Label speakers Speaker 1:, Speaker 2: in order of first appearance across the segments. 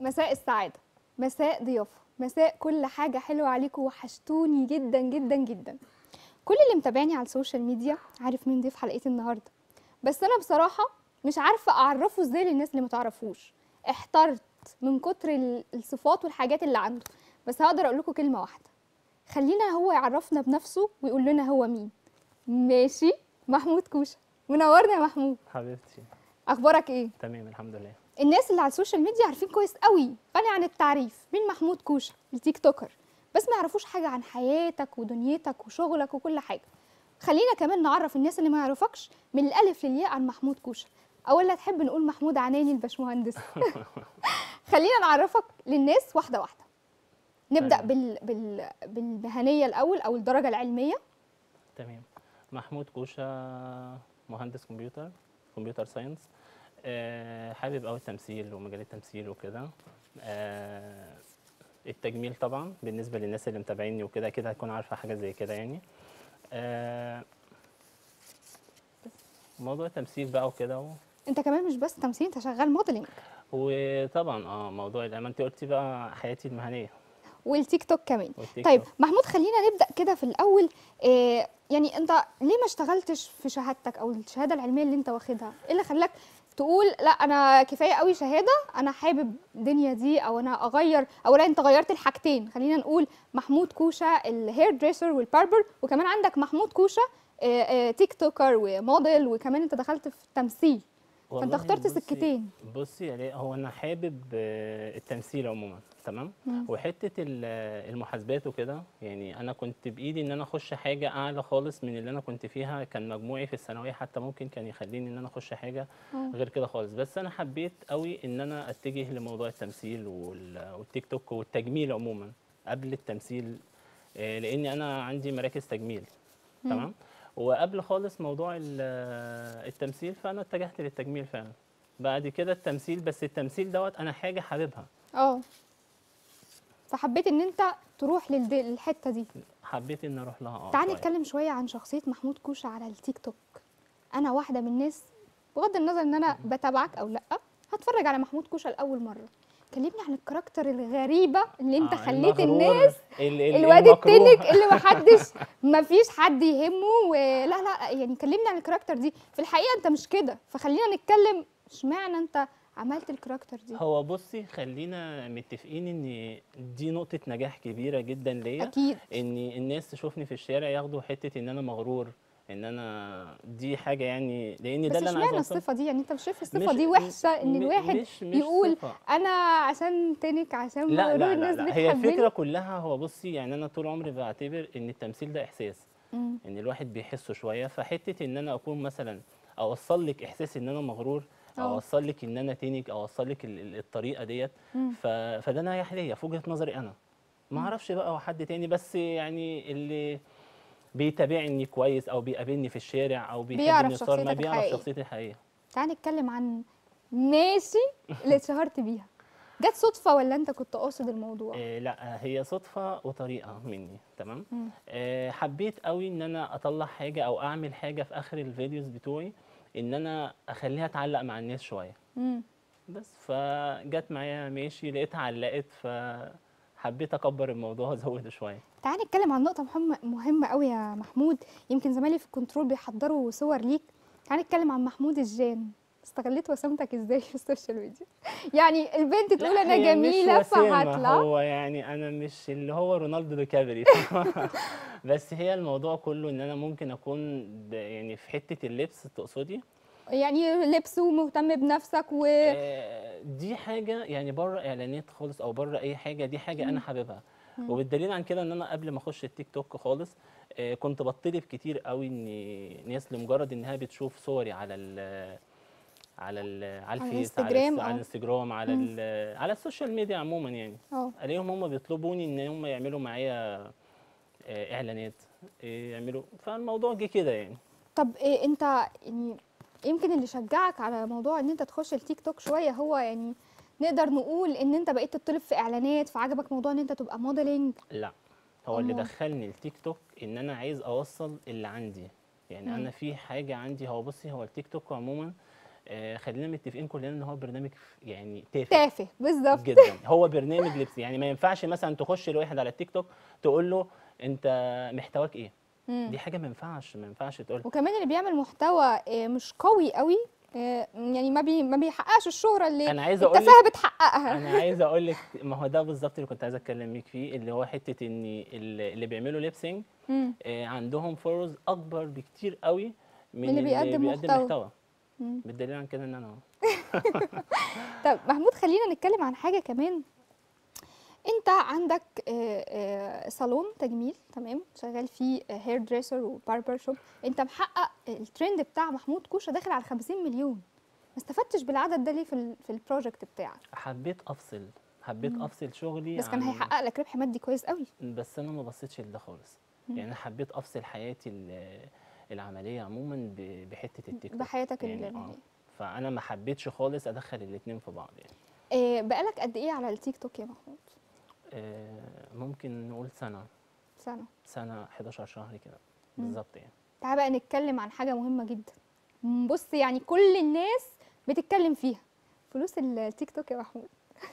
Speaker 1: مساء السعادة مساء ضيافة مساء كل حاجة حلوة عليكم وحشتوني جدا جدا جدا كل اللي متابعني على السوشيال ميديا عارف مين ضيف حلقتي النهاردة بس أنا بصراحة مش عارفة أعرفه إزاي للناس اللي متعرفوش احترت من كتر ال- الصفات والحاجات اللي عنده بس هقدر أقول لكم كلمة واحدة خلينا هو يعرفنا بنفسه ويقول لنا هو مين ماشي محمود كوشة منورنا يا محمود
Speaker 2: حبيبتي
Speaker 1: أخبارك إيه؟
Speaker 2: تمام الحمد لله
Speaker 1: الناس اللي على السوشيال ميديا عارفين كويس قوي غني عن التعريف مين محمود كوشه التيك توكر بس ما يعرفوش حاجه عن حياتك ودنيتك وشغلك وكل حاجه خلينا كمان نعرف الناس اللي ما يعرفكش من الالف للياء عن محمود كوشه اولا تحب نقول محمود عناني الباشمهندس خلينا نعرفك للناس واحده واحده نبدا
Speaker 2: تمام.
Speaker 1: بال... بال... بالمهنيه الاول او الدرجه العلميه
Speaker 2: تمام محمود كوشة مهندس كمبيوتر كمبيوتر ساينس آه، حابب قوي التمثيل ومجال التمثيل وكده آه، التجميل طبعا بالنسبه للناس اللي متابعيني وكده كده هتكون عارفه حاجه زي كده يعني آه، موضوع التمثيل بقى وكده و...
Speaker 1: انت كمان مش بس تمثيل انت شغال موديلنج
Speaker 2: وطبعا اه موضوع ما انت قلتي بقى حياتي المهنيه
Speaker 1: والتيك توك كمان
Speaker 2: والتيك
Speaker 1: طيب
Speaker 2: توك.
Speaker 1: محمود خلينا نبدا كده في الاول إيه يعني انت ليه ما اشتغلتش في شهادتك او الشهاده العلميه اللي انت واخدها ايه اللي خلاك تقول لا انا كفايه قوي شهاده انا حابب الدنيا دي او انا اغير او لا انت غيرت الحاجتين خلينا نقول محمود كوشه الهير دريسر والباربر وكمان عندك محمود كوشه إيه إيه تيك توكر وموديل وكمان انت دخلت في التمثيل فانت
Speaker 2: والله
Speaker 1: اخترت
Speaker 2: بصي-
Speaker 1: سكتين
Speaker 2: بصي يا ليا، هو انا حابب آه، التمثيل عموما تمام
Speaker 1: مم.
Speaker 2: وحته ال- آه، المحاسبات وكده يعني انا كنت بايدي ان انا اخش حاجه اعلى خالص من اللي انا كنت فيها كان مجموعي في الثانويه حتى ممكن كان يخليني ان انا اخش حاجه
Speaker 1: آه.
Speaker 2: غير كده خالص بس انا حبيت قوي ان انا اتجه لموضوع التمثيل وال- والتيك توك والتجميل عموما قبل التمثيل آه، لاني انا عندي مراكز تجميل
Speaker 1: مم.
Speaker 2: تمام وقبل خالص موضوع ال- التمثيل فانا اتجهت للتجميل فعلا بعد كده التمثيل بس التمثيل دوت انا حاجه حاببها
Speaker 1: اه فحبيت ان انت تروح للد- للحته دي
Speaker 2: حبيت ان اروح لها اه
Speaker 1: تعالى
Speaker 2: شوية.
Speaker 1: نتكلم شويه عن شخصيه محمود كوشه على التيك توك انا واحده من الناس بغض النظر ان انا بتابعك او لا هتفرج على محمود كوشه لاول مره كلمني عن الكاركتر الغريبه اللي انت
Speaker 2: آه،
Speaker 1: خليت
Speaker 2: المغرور،
Speaker 1: الناس
Speaker 2: ال- ال-
Speaker 1: الواد
Speaker 2: المكروه.
Speaker 1: التنك اللي محدش مفيش حد يهمه ولا لا يعني كلمني عن الكاركتر دي في الحقيقه انت مش كده فخلينا نتكلم اشمعنى انت عملت الكاركتر دي
Speaker 2: هو بصي خلينا متفقين ان دي نقطه نجاح كبيره جدا ليا
Speaker 1: اكيد
Speaker 2: ان الناس تشوفني في الشارع ياخدوا حته ان انا مغرور ان انا دي حاجه يعني لان ده
Speaker 1: بس
Speaker 2: اللي انا عايز
Speaker 1: اشمعنى
Speaker 2: اوصله
Speaker 1: الصفه دي يعني انت مش شايف الصفه
Speaker 2: مش-
Speaker 1: دي وحشه ان
Speaker 2: م-
Speaker 1: الواحد
Speaker 2: مش مش
Speaker 1: يقول
Speaker 2: صفة.
Speaker 1: انا عشان تنك عشان
Speaker 2: لا
Speaker 1: مغرور
Speaker 2: لا
Speaker 1: الناس
Speaker 2: لا, لا. هي
Speaker 1: بتحبني
Speaker 2: الفكره كلها هو بصي يعني انا طول عمري بعتبر ان التمثيل ده احساس
Speaker 1: مم.
Speaker 2: ان الواحد بيحسه شويه فحته ان انا اكون مثلا اوصل لك احساس ان انا مغرور او
Speaker 1: أه.
Speaker 2: اوصل لك ان انا تنك او اوصل لك ال- ال- الطريقه ديت
Speaker 1: مم.
Speaker 2: ف... فده نجاح ليا في وجهه نظري انا ما اعرفش بقى هو حد تاني بس يعني اللي بيتابعني كويس او بيقابلني في الشارع او
Speaker 1: بيعرف
Speaker 2: بيحبني الصور ما
Speaker 1: شخصيتك
Speaker 2: بيعرف
Speaker 1: الحقيقية.
Speaker 2: شخصيتي الحقيقيه
Speaker 1: تعالى نتكلم عن ماشي اللي اتشهرت بيها جت صدفه ولا انت كنت قاصد الموضوع
Speaker 2: آه لا هي صدفه وطريقه مني تمام
Speaker 1: مم.
Speaker 2: آه حبيت قوي ان انا اطلع حاجه او اعمل حاجه في اخر الفيديوز بتوعي ان انا اخليها تعلق مع الناس شويه
Speaker 1: مم.
Speaker 2: بس فجت معايا ماشي لقيتها علقت فحبيت اكبر الموضوع وازوده شويه
Speaker 1: تعالى نتكلم عن نقطه مهمه مهمه قوي يا محمود يمكن زمايلي في الكنترول بيحضروا صور ليك تعالى نتكلم عن محمود الجان استغليت وسامتك ازاي في السوشيال ميديا يعني البنت تقول
Speaker 2: لا،
Speaker 1: انا
Speaker 2: هي مش
Speaker 1: جميله
Speaker 2: وسامة،
Speaker 1: فهطلع
Speaker 2: هو يعني انا مش اللي هو رونالدو دي كابري بس هي الموضوع كله ان انا ممكن اكون ب- يعني في حته اللبس تقصدي
Speaker 1: يعني لبس ومهتم بنفسك و
Speaker 2: آه، دي حاجه يعني بره اعلانات خالص او بره اي حاجه دي حاجه انا حاببها وبالدليل عن كده ان انا قبل ما اخش التيك توك خالص آه، كنت بطلب كتير قوي ان ناس لمجرد انها بتشوف صوري على ال على ال على الفيس على,
Speaker 1: الانستجرام،
Speaker 2: الس- على
Speaker 1: اه.
Speaker 2: الانستجرام على
Speaker 1: مم.
Speaker 2: ال- على السوشيال ميديا عموما يعني
Speaker 1: اه
Speaker 2: الاقيهم هم بيطلبوني ان هم يعملوا معايا آه، اعلانات آه، يعملوا فالموضوع جه كده يعني
Speaker 1: طب إيه انت يعني يمكن اللي شجعك على موضوع ان انت تخش التيك توك شويه هو يعني نقدر نقول ان انت بقيت تطلب في اعلانات فعجبك موضوع ان انت تبقى موديلنج
Speaker 2: لا هو اللي
Speaker 1: أمال؟
Speaker 2: دخلني التيك توك ان انا عايز اوصل اللي عندي يعني
Speaker 1: مم.
Speaker 2: انا في حاجه عندي هو بصي هو التيك توك عموما آه، خلينا متفقين كلنا ان هو برنامج يعني تافه
Speaker 1: تافه بالظبط
Speaker 2: جدا هو برنامج لبس يعني ما ينفعش مثلا تخش لواحد على التيك توك تقول له انت محتواك ايه
Speaker 1: مم.
Speaker 2: دي حاجه ما ينفعش ما ينفعش تقول
Speaker 1: وكمان اللي بيعمل محتوى آه، مش قوي قوي آه، يعني ما بي ما بيحققش الشهره اللي
Speaker 2: انا عايز اقول لك
Speaker 1: التفاهه بتحققها
Speaker 2: انا عايز اقول لك ما هو ده بالظبط اللي كنت عايز اتكلم بيك فيه اللي هو حته ان اللي اللي بيعملوا ليبسينج
Speaker 1: مم.
Speaker 2: عندهم فولورز اكبر بكتير قوي من
Speaker 1: اللي بيقدم محتوى.
Speaker 2: محتوى
Speaker 1: مم.
Speaker 2: بالدليل عن كده ان انا أهو.
Speaker 1: طب محمود خلينا نتكلم عن حاجه كمان انت عندك آه، آه، صالون تجميل تمام شغال فيه هير دريسر وباربر شوب انت محقق الترند بتاع محمود كوشه داخل على 50 مليون ما استفدتش بالعدد ده ليه في ال- في البروجكت بتاعك
Speaker 2: حبيت افصل حبيت
Speaker 1: مم.
Speaker 2: افصل شغلي
Speaker 1: بس كان
Speaker 2: عن-
Speaker 1: هيحقق لك ربح مادي كويس قوي
Speaker 2: بس انا ما بصيتش لده خالص
Speaker 1: مم.
Speaker 2: يعني انا حبيت افصل حياتي ال- العمليه عموما ب- بحته التيك توك
Speaker 1: بحياتك
Speaker 2: يعني
Speaker 1: الماليه
Speaker 2: آه. فانا ما حبيتش خالص ادخل الاثنين في بعض يعني
Speaker 1: آه، بقالك قد ايه على التيك توك يا محمود
Speaker 2: آه، ممكن نقول سنه
Speaker 1: سنه
Speaker 2: سنه 11 شهر كده
Speaker 1: مم.
Speaker 2: بالظبط يعني
Speaker 1: تعال بقى نتكلم عن حاجه مهمه جدا م، بص يعني كل الناس بتتكلم فيها فلوس التيك توك يا محمود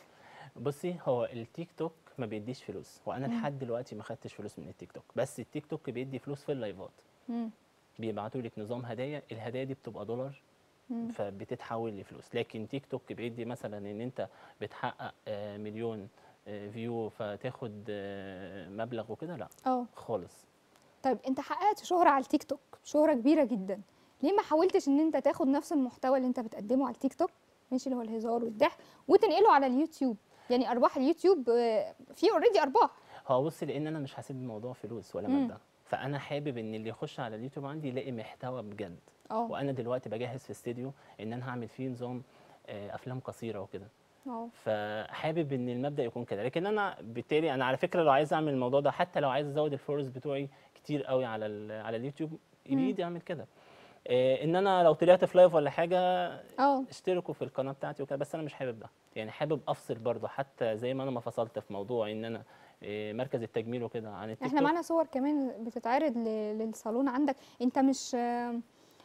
Speaker 2: بصي هو التيك توك ما بيديش فلوس وانا
Speaker 1: مم.
Speaker 2: لحد دلوقتي ما خدتش فلوس من التيك توك بس التيك توك بيدي فلوس في اللايفات
Speaker 1: مم.
Speaker 2: بيبعتوا لك نظام هدايا الهدايا دي بتبقى دولار
Speaker 1: مم.
Speaker 2: فبتتحول لفلوس لكن تيك توك بيدي مثلا ان انت بتحقق آه، مليون آه، فيو فتاخد آه، مبلغ وكده لا
Speaker 1: اه
Speaker 2: خالص
Speaker 1: طيب انت حققت شهرة على التيك توك شهرة كبيرة جدا ليه ما حاولتش ان انت تاخد نفس المحتوى اللي انت بتقدمه على التيك توك ماشي اللي هو الهزار والضحك وتنقله على اليوتيوب يعني ارباح اليوتيوب آه، في اوريدي ارباح
Speaker 2: هو بص لان انا مش هسيب الموضوع فلوس ولا
Speaker 1: مم.
Speaker 2: مادة فانا حابب ان اللي يخش على اليوتيوب عندي يلاقي محتوى بجد
Speaker 1: اه
Speaker 2: وانا دلوقتي بجهز في استديو ان انا هعمل فيه نظام آه، افلام قصيره وكده
Speaker 1: اه
Speaker 2: فحابب ان المبدا يكون كده لكن انا بالتالي انا على فكره لو عايز اعمل الموضوع ده حتى لو عايز ازود الفولورز بتوعي كتير قوي على ال- على اليوتيوب بايدي اعمل كده إيه ان انا لو طلعت في لايف ولا حاجه
Speaker 1: اه
Speaker 2: اشتركوا في القناه بتاعتي وكده بس انا مش حابب ده يعني حابب افصل برضه حتى زي ما انا ما فصلت في موضوع ان انا إيه مركز التجميل وكده عن التيك
Speaker 1: احنا
Speaker 2: توك
Speaker 1: معانا صور كمان بتتعرض ل- للصالون عندك انت مش آه،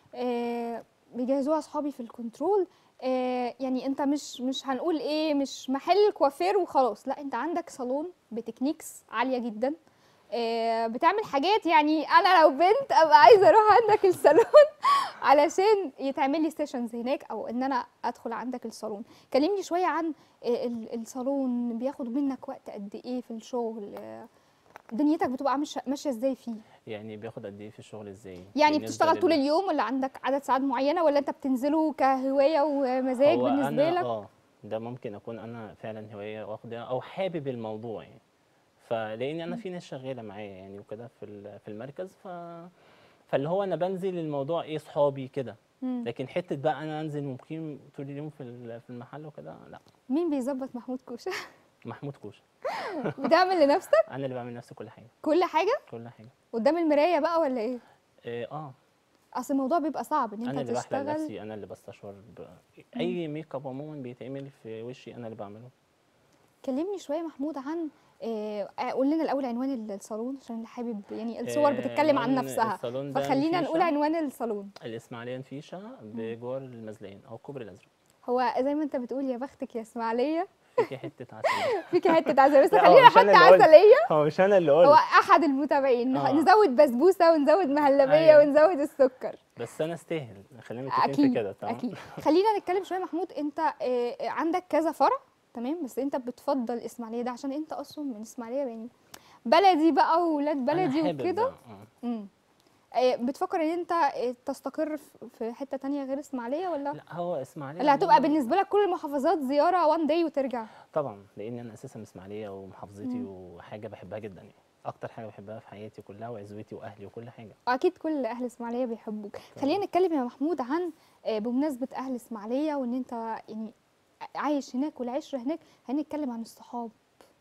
Speaker 1: آه، بيجهزوها اصحابي في الكنترول آه، يعني انت مش مش هنقول ايه مش محل كوافير وخلاص لا انت عندك صالون بتكنيكس عاليه جدا آه، بتعمل حاجات يعني انا لو بنت ابقى عايزه اروح عندك الصالون علشان يتعمل لي سيشنز هناك او ان انا ادخل عندك الصالون كلمني شويه عن آه، ال- الصالون بياخد منك وقت قد ايه في الشغل آه، دنيتك بتبقى ماشيه ماشيه ازاي فيه
Speaker 2: يعني بياخد قد ايه في الشغل ازاي
Speaker 1: يعني
Speaker 2: بالنسبة
Speaker 1: بتشتغل طول
Speaker 2: لل-
Speaker 1: اليوم ولا عندك عدد ساعات معينه ولا انت بتنزله كهوايه ومزاج
Speaker 2: هو
Speaker 1: بالنسبه
Speaker 2: أنا
Speaker 1: لك
Speaker 2: اه ده ممكن اكون انا فعلا هوايه واخده او حابب الموضوع يعني فلاني انا في ناس شغاله معايا يعني وكده في ال- في المركز ف فاللي هو انا بنزل الموضوع ايه صحابي كده
Speaker 1: مم.
Speaker 2: لكن حته بقى انا انزل مقيم طول اليوم في ال- في المحل وكده لا
Speaker 1: مين بيظبط محمود كوشه
Speaker 2: محمود كوشه
Speaker 1: بتعمل لنفسك
Speaker 2: انا اللي بعمل نفسي كل حاجه
Speaker 1: كل حاجه
Speaker 2: كل حاجه
Speaker 1: قدام المرايه بقى ولا ايه
Speaker 2: إيه، اه
Speaker 1: اصل الموضوع بيبقى صعب ان
Speaker 2: انا
Speaker 1: انت
Speaker 2: اللي بحلق
Speaker 1: تشتغل
Speaker 2: نفسي انا اللي بستشور ب... اي ميك اب عموما بيتعمل في وشي انا اللي بعمله
Speaker 1: كلمني شويه محمود عن آه، قول لنا الاول عنوان الصالون عشان اللي حابب يعني الصور
Speaker 2: آه،
Speaker 1: بتتكلم عن
Speaker 2: عنوان
Speaker 1: نفسها
Speaker 2: الصالون ده
Speaker 1: فخلينا نقول
Speaker 2: نفيشة.
Speaker 1: عنوان الصالون
Speaker 2: الاسماعيليه نفيشه بجوار المزلين او الكوبري الازرق
Speaker 1: هو زي ما انت بتقول يا بختك يا اسماعيليه
Speaker 2: فيكي حته عسل
Speaker 1: فيكي حته عسل بس
Speaker 2: لا، هو
Speaker 1: خلينا
Speaker 2: مش
Speaker 1: نحط
Speaker 2: أنا اللي قلت.
Speaker 1: عسليه
Speaker 2: هو مش انا اللي
Speaker 1: هو
Speaker 2: قلت
Speaker 1: احد المتابعين
Speaker 2: آه.
Speaker 1: نزود بسبوسه ونزود مهلبيه
Speaker 2: أيوة.
Speaker 1: ونزود السكر
Speaker 2: بس انا استاهل خلينا متفقين في
Speaker 1: اكيد
Speaker 2: كده تمام
Speaker 1: اكيد خلينا نتكلم شويه محمود انت آه، عندك كذا فرع تمام بس انت بتفضل الاسماعيليه ده عشان انت اصلا من اسماعيليه يعني بلدي بقى وولاد
Speaker 2: أنا
Speaker 1: بلدي
Speaker 2: حابب
Speaker 1: وكده
Speaker 2: ده، آه.
Speaker 1: مم. آه، بتفكر ان انت آه، تستقر في- في حته تانية غير اسماعيليه ولا
Speaker 2: لا هو اسماعيليه
Speaker 1: اللي هتبقى
Speaker 2: عموماً-
Speaker 1: بالنسبه لك كل المحافظات زياره وان داي وترجع
Speaker 2: طبعا لان انا اساسا من اسماعيليه ومحافظتي
Speaker 1: مم.
Speaker 2: وحاجه بحبها جدا يعني اكتر حاجه بحبها في حياتي كلها وعزوتي واهلي وكل حاجه
Speaker 1: واكيد كل اهل اسماعيليه بيحبوك خلينا نتكلم يا محمود عن آه، بمناسبه اهل اسماعيليه وان انت يعني عايش هناك والعشره هناك هنتكلم عن الصحاب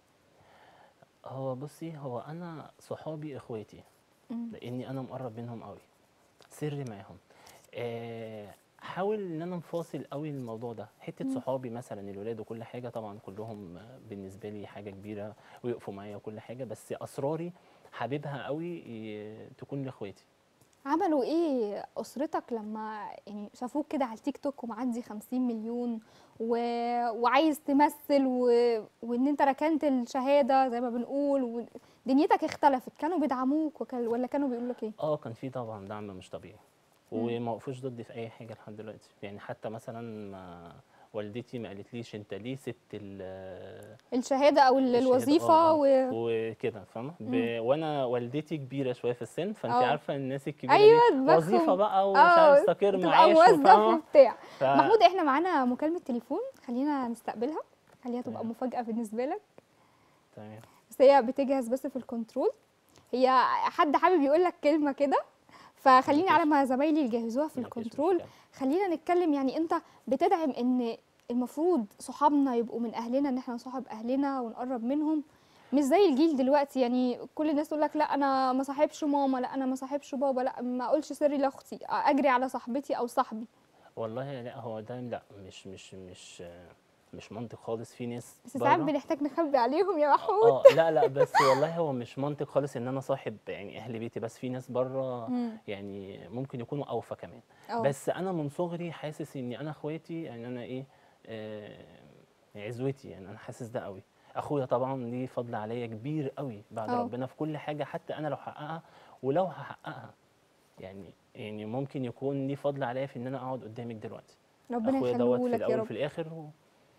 Speaker 2: هو بصي هو انا صحابي اخواتي
Speaker 1: مم.
Speaker 2: لاني انا مقرب منهم قوي سري معاهم آه، حاول ان انا مفاصل قوي الموضوع ده حته صحابي مثلا الولاد وكل حاجه طبعا كلهم آه، بالنسبه لي حاجه كبيره ويقفوا معايا وكل حاجه بس اسراري حاببها قوي ي- تكون لاخواتي
Speaker 1: عملوا ايه اسرتك لما يعني شافوك كده على التيك توك ومعدي 50 مليون و... وعايز تمثل و... وان انت ركنت الشهاده زي ما بنقول ودنيتك اختلفت كانوا بيدعموك وكل... ولا كانوا بيقولوا لك ايه
Speaker 2: اه كان في طبعا دعم مش طبيعي وما وقفوش ضدي في اي حاجه لحد دلوقتي يعني حتى مثلا ما والدتي ما قالتليش انت ليه سبت ال-
Speaker 1: الشهاده او ال-
Speaker 2: الشهادة،
Speaker 1: الوظيفه
Speaker 2: آه،
Speaker 1: و...
Speaker 2: وكده فاهمه ب- وانا والدتي كبيره شويه في السن فانت
Speaker 1: آه.
Speaker 2: عارفه الناس الكبيره
Speaker 1: ايوه
Speaker 2: دي
Speaker 1: دماغهم-
Speaker 2: وظيفه بقى ومش
Speaker 1: آه،
Speaker 2: عارف استقر
Speaker 1: تبقى
Speaker 2: معاش
Speaker 1: موظف
Speaker 2: وفاهمه
Speaker 1: وبتاع
Speaker 2: ف...
Speaker 1: محمود احنا معانا مكالمه تليفون خلينا نستقبلها خليها تبقى
Speaker 2: تمام.
Speaker 1: مفاجاه بالنسبه لك
Speaker 2: تمام
Speaker 1: بس هي بتجهز بس في الكنترول هي حد حابب يقول لك كلمه كده فخليني
Speaker 2: مفيش.
Speaker 1: على ما زمايلي يجهزوها في
Speaker 2: مفيش
Speaker 1: الكنترول
Speaker 2: مشكلة.
Speaker 1: خلينا نتكلم يعني انت بتدعم ان المفروض صحابنا يبقوا من اهلنا ان احنا نصاحب اهلنا ونقرب منهم مش زي الجيل دلوقتي يعني كل الناس تقول لك لا انا ما صاحبش ماما لا انا ما صاحبش بابا لا ما اقولش سري لاختي اجري على صاحبتي او صاحبي
Speaker 2: والله لا هو ده لا مش مش مش مش منطق خالص في ناس
Speaker 1: بس ساعات
Speaker 2: برا-
Speaker 1: بنحتاج نخبي عليهم يا محمود
Speaker 2: اه لا لا بس والله هو مش منطق خالص ان انا صاحب يعني اهل بيتي بس في ناس بره
Speaker 1: مم.
Speaker 2: يعني ممكن يكونوا اوفى كمان
Speaker 1: اه.
Speaker 2: بس انا من صغري حاسس اني انا اخواتي يعني انا ايه آه عزوتي يعني انا حاسس ده قوي اخويا طبعا ليه فضل عليا كبير قوي بعد
Speaker 1: اه.
Speaker 2: ربنا في كل حاجه حتى انا لو حققها ولو هحققها يعني يعني ممكن يكون ليه فضل عليا في ان انا اقعد قدامك دلوقتي
Speaker 1: ربنا
Speaker 2: اخويا دوت
Speaker 1: يخليه
Speaker 2: في
Speaker 1: لك يا
Speaker 2: الاول
Speaker 1: رب
Speaker 2: وفي الاخر و...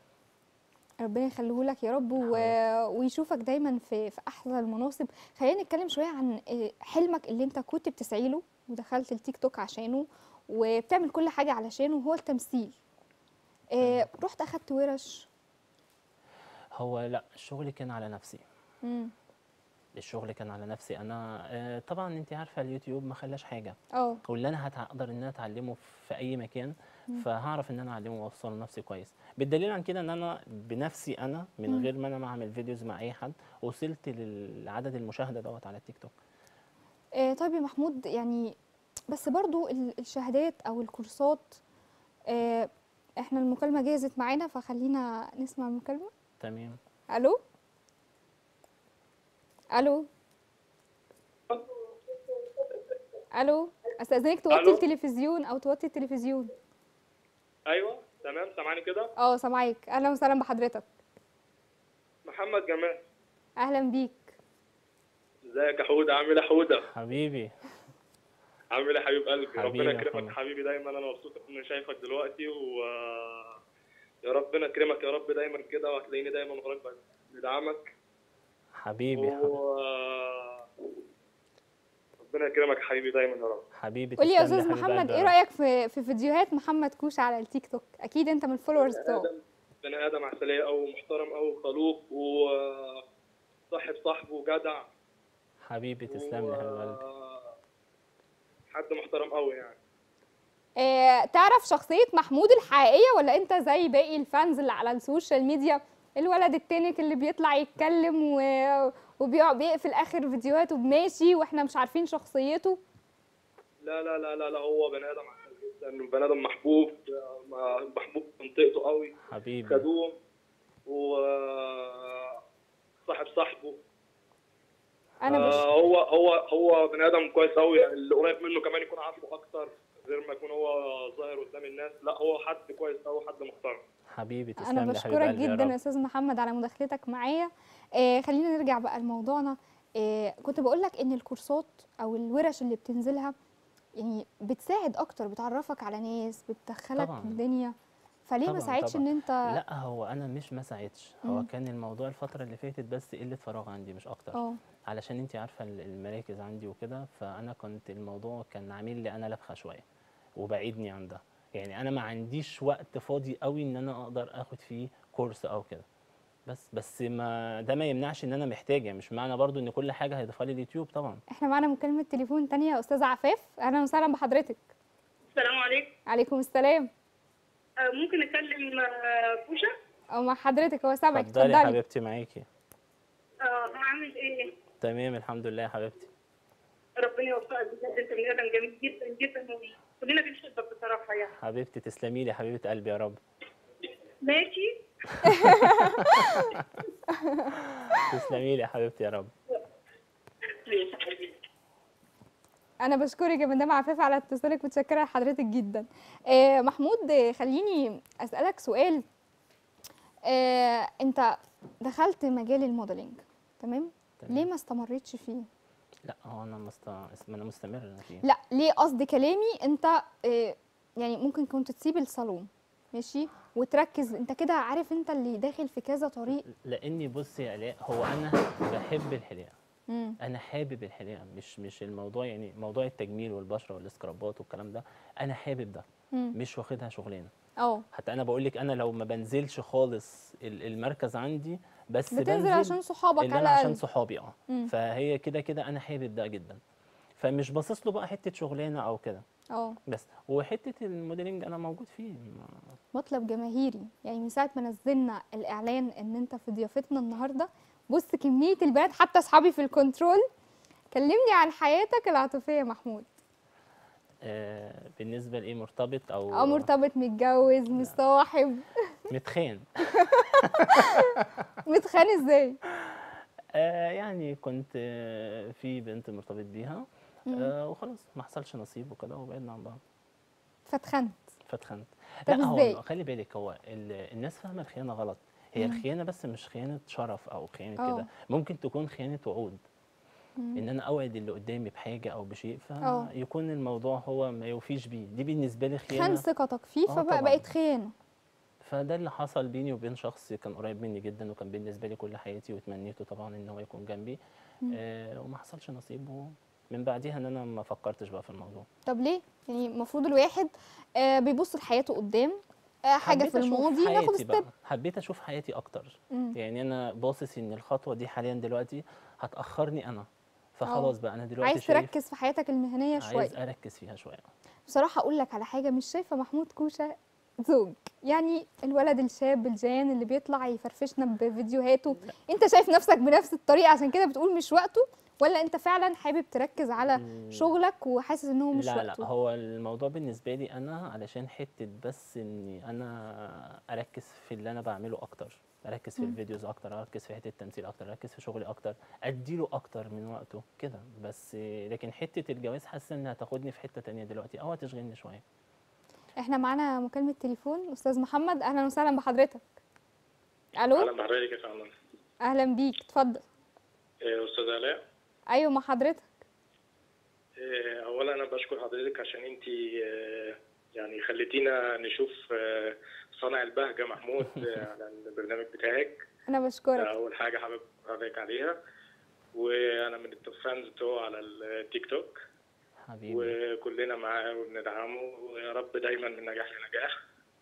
Speaker 1: ربنا يخليه لك يا رب و...
Speaker 2: حبيبتي.
Speaker 1: ويشوفك دايما في في احسن المناصب خلينا نتكلم شويه عن آه، حلمك اللي انت كنت بتسعي له ودخلت التيك توك عشانه وبتعمل كل حاجه علشانه وهو التمثيل آه، رحت اخدت ورش
Speaker 2: هو لا الشغل كان على نفسي
Speaker 1: مم.
Speaker 2: الشغل كان على نفسي انا آه، طبعا انت عارفه اليوتيوب ما خلاش حاجه
Speaker 1: اه
Speaker 2: واللي انا هقدر ان انا اتعلمه في اي مكان فهعرف ان انا اعلمه واوصله لنفسي كويس بالدليل عن كده ان انا بنفسي انا من
Speaker 1: مم.
Speaker 2: غير ما انا ما اعمل فيديوز مع اي حد وصلت للعدد المشاهده دوت على التيك توك
Speaker 1: آه، طيب يا محمود يعني بس برضو ال- الشهادات او الكورسات آه، احنا المكالمه جهزت معانا فخلينا نسمع المكالمه
Speaker 2: تمام
Speaker 1: الو الو الو استاذنك توطي
Speaker 3: ألو؟
Speaker 1: التلفزيون او توطي التلفزيون
Speaker 3: ايوه تمام سامعني كده
Speaker 1: اه سامعاك اهلا وسهلا بحضرتك
Speaker 3: محمد جمال
Speaker 1: اهلا بيك
Speaker 3: ازيك يا حوده عامل ايه يا حوده
Speaker 2: حبيبي
Speaker 3: عامل ايه يا حبيب قلبي
Speaker 2: حبيبي
Speaker 3: ربنا
Speaker 2: يا
Speaker 3: يكرمك
Speaker 2: أخويا.
Speaker 3: يا حبيبي دايما انا مبسوط اني شايفك دلوقتي و يا ربنا يكرمك يا رب دايما كده وهتلاقيني دايما وراك بدعمك
Speaker 2: حبيبي حبيبي,
Speaker 3: و ربنا يكرمك يا حبيبي دايما يا رب
Speaker 2: حبيبي
Speaker 1: قولي يا
Speaker 2: تسلم لي
Speaker 1: استاذ
Speaker 2: حبيب
Speaker 1: محمد
Speaker 2: قلبي
Speaker 1: ايه
Speaker 2: يا رب.
Speaker 1: رايك في في فيديوهات محمد كوش على التيك توك اكيد انت من الفولورز بتوعه
Speaker 3: ادم بني ادم عسليه او محترم او خلوق وصاحب صاحبه وجدع
Speaker 2: حبيبي تسلم لي حبيب قلبي
Speaker 3: و- حد محترم قوي يعني
Speaker 1: آه، تعرف شخصية محمود الحقيقية ولا انت زي باقي الفانز اللي على السوشيال ميديا الولد التنك اللي بيطلع يتكلم و... وبيقفل اخر فيديوهاته بماشي واحنا مش عارفين شخصيته
Speaker 3: لا لا لا لا لا هو بني ادم عسل جدا بني ادم محبوب م- محبوب في منطقته قوي
Speaker 2: حبيبي
Speaker 3: خدوم و صاحب صاحبه
Speaker 1: انا بش...
Speaker 3: آه هو هو هو بني ادم كويس قوي اللي قريب منه كمان يكون عارفه اكتر غير ما يكون هو ظاهر قدام الناس لا هو حد كويس قوي حد محترم
Speaker 2: حبيبي تسلم
Speaker 1: انا
Speaker 2: لي حبيب
Speaker 1: بشكرك
Speaker 2: قلبي يا
Speaker 1: جدا
Speaker 2: رب.
Speaker 1: يا استاذ محمد على مداخلتك معايا آه خلينا نرجع بقى لموضوعنا آه كنت بقول لك ان الكورسات او الورش اللي بتنزلها يعني بتساعد اكتر بتعرفك على ناس بتدخلك
Speaker 2: طبعاً.
Speaker 1: الدنيا فليه ما
Speaker 2: طبعاً،
Speaker 1: ساعدش
Speaker 2: طبعاً.
Speaker 1: ان انت
Speaker 2: لا هو انا مش ما ساعدش هو
Speaker 1: مم.
Speaker 2: كان الموضوع الفتره اللي فاتت بس قله فراغ عندي مش اكتر
Speaker 1: اه
Speaker 2: علشان انت عارفه ال- المراكز عندي وكده فانا كنت الموضوع كان عامل لي انا لبخه شويه وبعيدني عن ده يعني انا ما عنديش وقت فاضي قوي ان انا اقدر اخد فيه كورس او كده بس بس ما ده ما يمنعش ان انا محتاج يعني مش معنى برضو ان كل حاجه هيضيفها لي اليوتيوب طبعا
Speaker 1: احنا معانا مكالمة تليفون تانية يا استاذة عفاف اهلا وسهلا بحضرتك
Speaker 4: السلام عليكم
Speaker 1: عليكم السلام
Speaker 4: آه، ممكن اكلم آه، كوشة
Speaker 1: او مع حضرتك هو سامعك
Speaker 2: اتفضلي يا
Speaker 1: اتفضلي
Speaker 2: حبيبتي معاكي
Speaker 4: آه، عامل ايه
Speaker 2: تمام الحمد لله يا حبيبتي
Speaker 4: ربنا يوفقك بجد انت بني ادم جميل جدا جدا كلنا بنحبك بصراحه يعني
Speaker 2: حبيبتي تسلمي لي يا حبيبه قلبي يا رب
Speaker 4: ماشي
Speaker 2: تسلمي لي يا حبيبتي يا رب
Speaker 4: ماشي حبيبي
Speaker 1: انا بشكرك يا مدام عفاف على اتصالك متشكره لحضرتك جدا آه محمود آه، خليني اسالك سؤال آه انت دخلت مجال الموديلنج تمام
Speaker 2: تمام.
Speaker 1: ليه ما استمرتش فيه
Speaker 2: لا هو انا مست... ما انا مستمر انا فيه
Speaker 1: لا ليه قصد كلامي انت آه يعني ممكن كنت تسيب الصالون ماشي وتركز انت كده عارف انت اللي داخل في كذا طريق
Speaker 2: لاني بصي يا الاء هو انا بحب الحلاقه
Speaker 1: مم.
Speaker 2: انا حابب الحلاقه مش مش الموضوع يعني موضوع التجميل والبشره والسكرابات والكلام ده انا حابب ده
Speaker 1: مم.
Speaker 2: مش واخدها شغلانه
Speaker 1: اه
Speaker 2: حتى انا بقول لك انا لو ما بنزلش خالص ال- المركز عندي بس
Speaker 1: بتنزل
Speaker 2: بنزل
Speaker 1: عشان صحابك
Speaker 2: ان
Speaker 1: على
Speaker 2: انا عشان
Speaker 1: الأقل.
Speaker 2: صحابي اه
Speaker 1: مم.
Speaker 2: فهي كده كده انا حابب ده جدا فمش باصص له بقى حته شغلانه او كده
Speaker 1: اه
Speaker 2: بس وحته الموديلنج انا موجود فيه ما-
Speaker 1: مطلب جماهيري يعني من ساعه ما نزلنا الاعلان ان انت في ضيافتنا النهارده بص كميه البنات حتى اصحابي في الكنترول كلمني عن حياتك العاطفيه يا محمود
Speaker 2: آه بالنسبه لايه مرتبط او
Speaker 1: اه مرتبط متجوز مصاحب
Speaker 2: متخان
Speaker 1: متخان ازاي
Speaker 2: آه يعني كنت آه في بنت مرتبط بيها آه وخلاص ما حصلش نصيب وكده وبعدنا عن بعض
Speaker 1: فاتخنت
Speaker 2: فاتخنت
Speaker 1: طب
Speaker 2: لا
Speaker 1: إزاي؟
Speaker 2: هو خلي بالك هو ال- الناس فاهمه الخيانه غلط هي الخيانه بس مش خيانه شرف او خيانه
Speaker 1: آه.
Speaker 2: كده ممكن تكون خيانه وعود ان انا اوعد اللي قدامي بحاجه او بشيء
Speaker 1: آه.
Speaker 2: فيكون الموضوع هو ما يوفيش بيه دي بالنسبه لي
Speaker 1: خان
Speaker 2: خيانه
Speaker 1: ثقتك فيه
Speaker 2: آه
Speaker 1: فبقى
Speaker 2: طبعاً.
Speaker 1: بقت خيانه
Speaker 2: فده اللي حصل بيني وبين شخص كان قريب مني جدا وكان بالنسبه لي كل حياتي وتمنيته طبعا ان هو يكون جنبي آه وما حصلش نصيب ومن بعديها ان انا ما فكرتش بقى في الموضوع
Speaker 1: طب ليه يعني المفروض الواحد آه بيبص لحياته قدام آه حاجه
Speaker 2: حبيت
Speaker 1: في
Speaker 2: أشوف
Speaker 1: الماضي ناخد
Speaker 2: حياتي بقى.
Speaker 1: ستيب
Speaker 2: حبيت اشوف حياتي اكتر
Speaker 1: مم.
Speaker 2: يعني انا باصص ان الخطوه دي حاليا دلوقتي هتاخرني انا فخلاص بقى انا دلوقتي
Speaker 1: عايز
Speaker 2: شايف
Speaker 1: تركز في حياتك المهنيه شويه
Speaker 2: عايز اركز فيها شويه
Speaker 1: بصراحة أقول لك على حاجة مش شايفة محمود كوشة زوج يعني الولد الشاب الجان اللي بيطلع يفرفشنا بفيديوهاته انت شايف نفسك بنفس الطريقة عشان كده بتقول مش وقته ولا انت فعلا حابب تركز على شغلك وحاسس ان هو مش
Speaker 2: لا
Speaker 1: وقته
Speaker 2: لا هو الموضوع بالنسبه لي انا علشان حته بس اني انا اركز في اللي انا بعمله اكتر اركز في الفيديوز اكتر اركز في حته التمثيل اكتر اركز في شغلي اكتر اديله اكتر من وقته كده بس لكن حته الجواز حاسه انها هتاخدني في حته تانية دلوقتي او هتشغلني شويه
Speaker 1: احنا معانا مكالمة تليفون استاذ محمد اهلا وسهلا بحضرتك الو
Speaker 3: اهلا بحضرتك يا فندم
Speaker 1: اهلا بيك اتفضل
Speaker 3: إيه، استاذ الاء
Speaker 1: ايوه مع حضرتك
Speaker 3: إيه، اولا انا بشكر حضرتك عشان انت يعني خليتينا نشوف آه، صانع البهجه محمود آه، على البرنامج بتاعك
Speaker 1: انا
Speaker 3: ده
Speaker 1: بشكرك
Speaker 3: اول حاجه حابب حضرتك عليها وانا من التوب فانز بتوعه على التيك توك
Speaker 2: حبيبي
Speaker 3: وكلنا معاه وبندعمه ويا رب دايما من نجاح لنجاح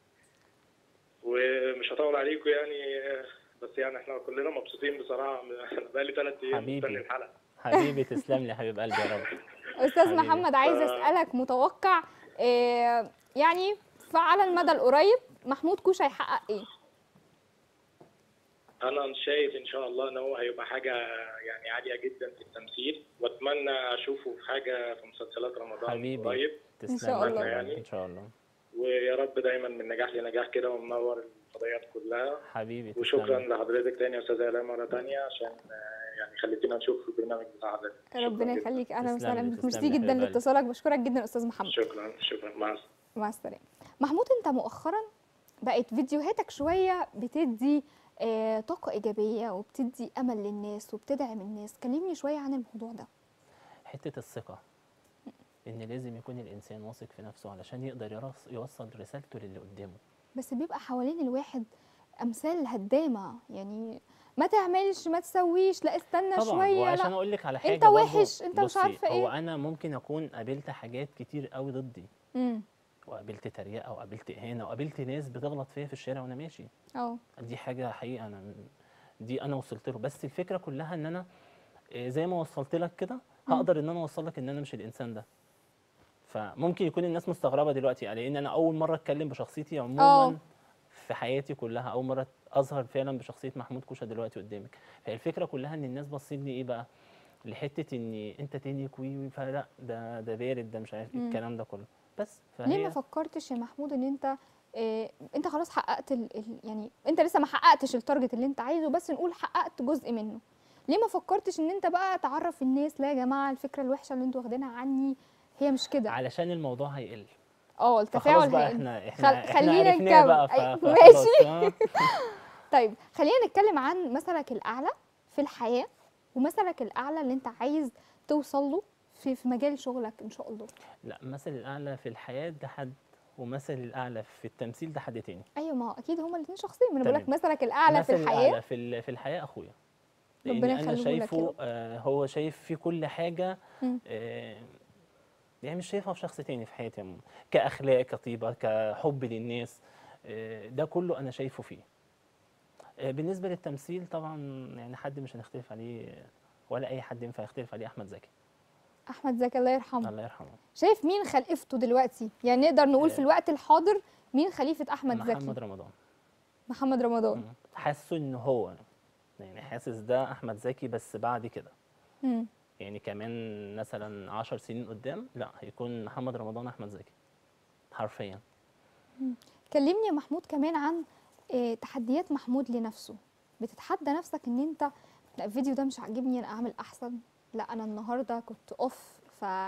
Speaker 3: ومش هطول عليكم يعني آه، بس يعني احنا كلنا مبسوطين بصراحه انا بقالي ثلاث ايام
Speaker 2: حبيبي.
Speaker 3: مستني الحلقه
Speaker 2: حبيبي تسلم لي يا حبيب قلبي يا رب
Speaker 1: استاذ
Speaker 2: حبيبي.
Speaker 1: محمد عايز
Speaker 3: ف-
Speaker 1: اسالك متوقع آه، يعني فعلى المدى القريب محمود كوش هيحقق ايه
Speaker 3: انا شايف ان شاء الله ان هو هيبقى حاجه يعني عاليه جدا في التمثيل واتمنى اشوفه في حاجه في مسلسلات رمضان
Speaker 2: حبيبي.
Speaker 3: قريب
Speaker 2: تسلم
Speaker 1: شاء
Speaker 2: لي
Speaker 1: الله.
Speaker 2: يا رب،
Speaker 3: يعني.
Speaker 2: ان شاء الله
Speaker 3: ويا رب دايما من نجاح لنجاح كده ومنور الفضائيات كلها
Speaker 2: حبيبي تسلم
Speaker 3: وشكرا
Speaker 2: لي.
Speaker 3: لحضرتك تاني يا استاذه الاء مره تانية عشان آه، يعني خليتينا نشوف البرنامج بتاع حضرتك شكراً
Speaker 1: ربنا
Speaker 3: جداً.
Speaker 1: يخليك اهلا
Speaker 2: تسلم
Speaker 1: وسهلا
Speaker 2: لي،
Speaker 1: بك
Speaker 2: تسلم
Speaker 1: ميرسي
Speaker 2: لي يا
Speaker 1: جدا
Speaker 2: حبيب قلبي.
Speaker 1: لاتصالك بشكرك جدا استاذ محمد
Speaker 3: شكرا شكرا مع السلامه
Speaker 1: مع السلامه محمود انت مؤخرا بقت فيديوهاتك شويه بتدي آه، طاقه ايجابيه وبتدي امل للناس وبتدعم الناس كلمني شويه عن الموضوع ده
Speaker 2: حته الثقه ان لازم يكون الانسان واثق في نفسه علشان يقدر يرص- يوصل رسالته للي قدامه
Speaker 1: بس بيبقى حوالين الواحد امثال هدامه يعني ما تعملش ما تسويش لا استنى
Speaker 2: طبعا
Speaker 1: شويه
Speaker 2: وعشان
Speaker 1: لا
Speaker 2: اقول لك على حاجه
Speaker 1: انت
Speaker 2: برضو،
Speaker 1: وحش، انت مش
Speaker 2: بصي،
Speaker 1: عارفة
Speaker 2: هو
Speaker 1: ايه.
Speaker 2: انا ممكن اكون قابلت حاجات كتير قوي ضدي
Speaker 1: امم
Speaker 2: وقابلت تريقه وقابلت اهانه وقابلت ناس بتغلط فيا في الشارع وانا ماشي
Speaker 1: اه
Speaker 2: دي حاجه حقيقه انا دي انا وصلت له بس الفكره كلها ان انا آه، زي ما وصلت لك كده هقدر ان انا اوصل لك ان انا مش الانسان ده فممكن يكون الناس مستغربه دلوقتي لان انا اول مره اتكلم بشخصيتي
Speaker 1: آه.
Speaker 2: عموما في حياتي كلها اول مره اظهر فعلا بشخصيه محمود كوشه دلوقتي قدامك فالفكره كلها ان الناس باصين لي ايه بقى لحته ان انت تانيك وي وي فلا ده ده بارد ده مش عارف ايه
Speaker 1: مم.
Speaker 2: الكلام ده كله بس
Speaker 1: ليه ما
Speaker 2: فهي
Speaker 1: فكرتش يا محمود ان انت إيه انت خلاص حققت ال ال يعني انت لسه ما حققتش التارجت اللي انت عايزه بس نقول حققت جزء منه ليه ما فكرتش ان انت بقى تعرف الناس لا يا جماعه الفكره الوحشه اللي انتوا واخدينها عني هي مش كده
Speaker 2: علشان الموضوع هيقل
Speaker 1: اه
Speaker 2: فخلاص
Speaker 1: التفاعل
Speaker 2: بقى
Speaker 1: هيقل.
Speaker 2: احنا
Speaker 1: خل-
Speaker 2: احنا احنا
Speaker 1: خلينا
Speaker 2: عرفناه
Speaker 1: نكمل.
Speaker 2: بقى ف-
Speaker 1: أي-
Speaker 2: فخلاص،
Speaker 1: ماشي.
Speaker 2: آه.
Speaker 1: طيب خلينا نتكلم عن مثلك الاعلى في الحياه ومثلك الاعلى اللي انت عايز توصل له في في مجال شغلك ان شاء الله
Speaker 2: لا مثل الاعلى في الحياه ده حد ومثل الاعلى في التمثيل ده حد تاني
Speaker 1: ايوه ما هو اكيد هما الاثنين شخصين ما انا بقول لك
Speaker 2: تمام.
Speaker 1: مثلك الاعلى في
Speaker 2: مثل
Speaker 1: الحياه
Speaker 2: الأعلى في ال- في الحياه اخويا لان
Speaker 1: ربنا
Speaker 2: انا
Speaker 1: يخليه لك يا
Speaker 2: شايفه
Speaker 1: رب.
Speaker 2: آه هو شايف في كل حاجه
Speaker 1: مم.
Speaker 2: آه يعني مش شايفها في شخص تاني في حياتي عموما كاخلاق كطيبه كحب للناس آه ده كله انا شايفه فيه آه بالنسبه للتمثيل طبعا يعني حد مش هنختلف عليه ولا اي حد ينفع يختلف عليه احمد زكي
Speaker 1: احمد زكي الله يرحمه
Speaker 2: الله يرحمه
Speaker 1: شايف مين خليفته دلوقتي يعني نقدر نقول في
Speaker 2: آه.
Speaker 1: الوقت الحاضر مين خليفه احمد زكي
Speaker 2: محمد رمضان
Speaker 1: محمد رمضان
Speaker 2: مم. حاسه ان هو يعني حاسس ده احمد زكي بس بعد كده
Speaker 1: مم.
Speaker 2: يعني كمان مثلا عشر سنين قدام لا هيكون محمد رمضان احمد زكي حرفيا
Speaker 1: كلمني يا محمود كمان عن آه، تحديات محمود لنفسه بتتحدى نفسك ان انت لا الفيديو ده مش عاجبني انا اعمل احسن لا انا النهارده كنت اوف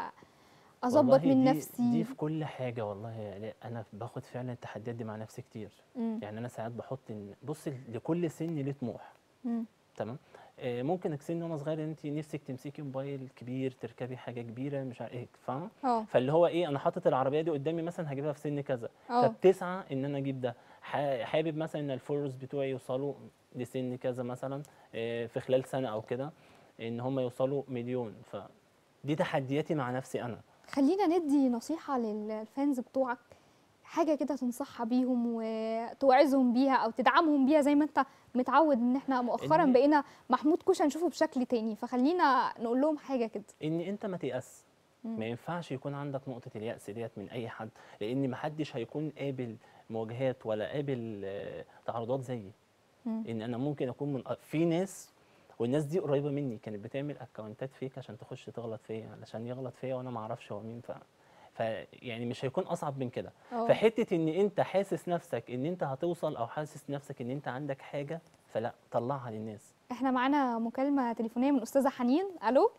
Speaker 1: فاظبط
Speaker 2: والله
Speaker 1: من
Speaker 2: دي
Speaker 1: نفسي
Speaker 2: دي في كل حاجه والله يا آلاء انا باخد فعلا التحديات دي مع نفسي كتير
Speaker 1: مم.
Speaker 2: يعني انا ساعات بحط إن بص لكل سن ليه طموح
Speaker 1: مم.
Speaker 2: تمام آه، ممكن سن وانا صغير انت نفسك تمسكي موبايل كبير تركبي حاجه كبيره مش عارف ايه فاهمه
Speaker 1: اه
Speaker 2: فاللي هو ايه انا حاطط العربيه دي قدامي مثلا هجيبها في سن كذا
Speaker 1: اه
Speaker 2: فبتسعى ان انا اجيب ده ح- حابب مثلا ان الفولورز بتوعي يوصلوا لسن كذا مثلا آه، في خلال سنه او كده ان هم يوصلوا مليون فدي تحدياتي مع نفسي انا
Speaker 1: خلينا ندي نصيحه للفانز بتوعك حاجه كده تنصحها بيهم وتوعظهم بيها او تدعمهم بيها زي ما انت متعود ان احنا مؤخرا
Speaker 2: إن-
Speaker 1: بقينا محمود كوشه نشوفه بشكل تاني فخلينا نقول لهم حاجه كده
Speaker 2: ان انت ما تيأس
Speaker 1: مم.
Speaker 2: ما ينفعش يكون عندك نقطة اليأس ديت من أي حد لأن محدش هيكون قابل مواجهات ولا قابل آه، تعرضات زيي
Speaker 1: مم.
Speaker 2: إن أنا ممكن أكون من في ناس والناس دي قريبة مني كانت بتعمل أكونتات فيك عشان تخش تغلط فيا علشان يغلط فيا وأنا ما أعرفش هو مين ف... ف يعني مش هيكون أصعب من كده
Speaker 1: اه
Speaker 2: فحتة إن أنت حاسس نفسك إن أنت هتوصل أو حاسس نفسك إن أنت عندك حاجة فلا طلعها للناس
Speaker 1: احنا معانا مكالمه تليفونيه من استاذه حنين الو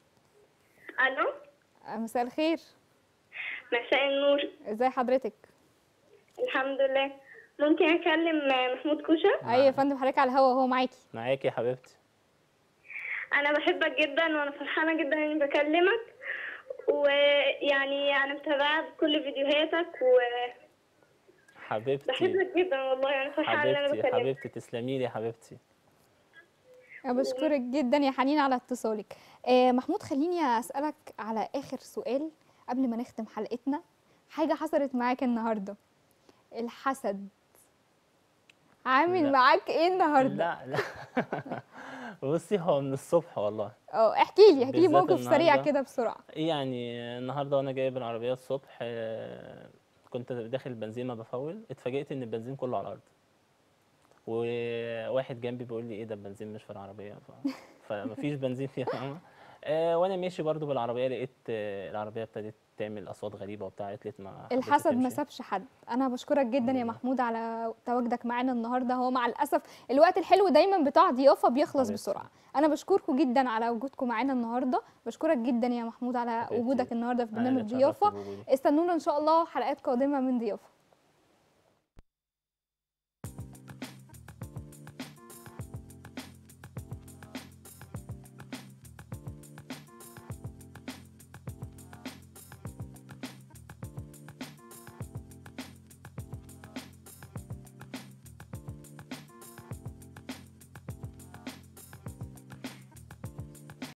Speaker 4: الو
Speaker 1: آه، مساء الخير
Speaker 4: مساء النور
Speaker 1: ازي حضرتك
Speaker 4: الحمد لله ممكن اكلم محمود كوشه
Speaker 1: اي يا فندم حضرتك على الهوا هو معاكي
Speaker 2: معاكي يا حبيبتي
Speaker 4: انا بحبك جدا وانا فرحانه جدا اني بكلمك ويعني انا متابعه كل فيديوهاتك وبحبك
Speaker 2: حبيبتي
Speaker 4: جدا والله انا فرحانه ان انا
Speaker 2: حبيبتي
Speaker 4: بكلمك
Speaker 2: حبيبتي تسلمي لي يا حبيبتي
Speaker 1: انا بشكرك جدا يا حنين على اتصالك آه محمود خليني اسالك على اخر سؤال قبل ما نختم حلقتنا حاجه حصلت معاك النهارده الحسد عامل
Speaker 2: لا.
Speaker 1: معاك ايه النهارده
Speaker 2: لا لا بصي هو من الصبح والله
Speaker 1: اه احكي لي احكي لي
Speaker 2: بالذات
Speaker 1: موقف سريع
Speaker 2: النهاردة.
Speaker 1: كده بسرعه
Speaker 2: يعني النهارده وانا جايب العربيه الصبح آه، كنت داخل البنزين ما بفول اتفاجئت ان البنزين كله على الارض وواحد جنبي بيقول لي ايه ده البنزين مش في العربيه ف... فمفيش بنزين فيها فاهمة؟ آه وانا ماشي برضو بالعربيه لقيت آه، العربيه ابتدت تعمل اصوات غريبه وبتاع قالت ما حبيتش
Speaker 1: الحسد ما
Speaker 2: تمشي.
Speaker 1: سابش حد انا بشكرك جدا يا
Speaker 2: لله.
Speaker 1: محمود على تواجدك معانا النهارده هو مع الاسف الوقت الحلو دايما بتاع ضيافه بيخلص
Speaker 2: حبيبتي.
Speaker 1: بسرعه انا بشكركم جدا على وجودكم معانا النهارده بشكرك جدا يا محمود على
Speaker 2: حبيبتي.
Speaker 1: وجودك النهارده في
Speaker 2: أنا اللي
Speaker 1: برنامج
Speaker 2: اتشرفت
Speaker 1: ضيافه
Speaker 2: بوجودي.
Speaker 1: استنونا ان شاء الله حلقات قادمه من ضيافه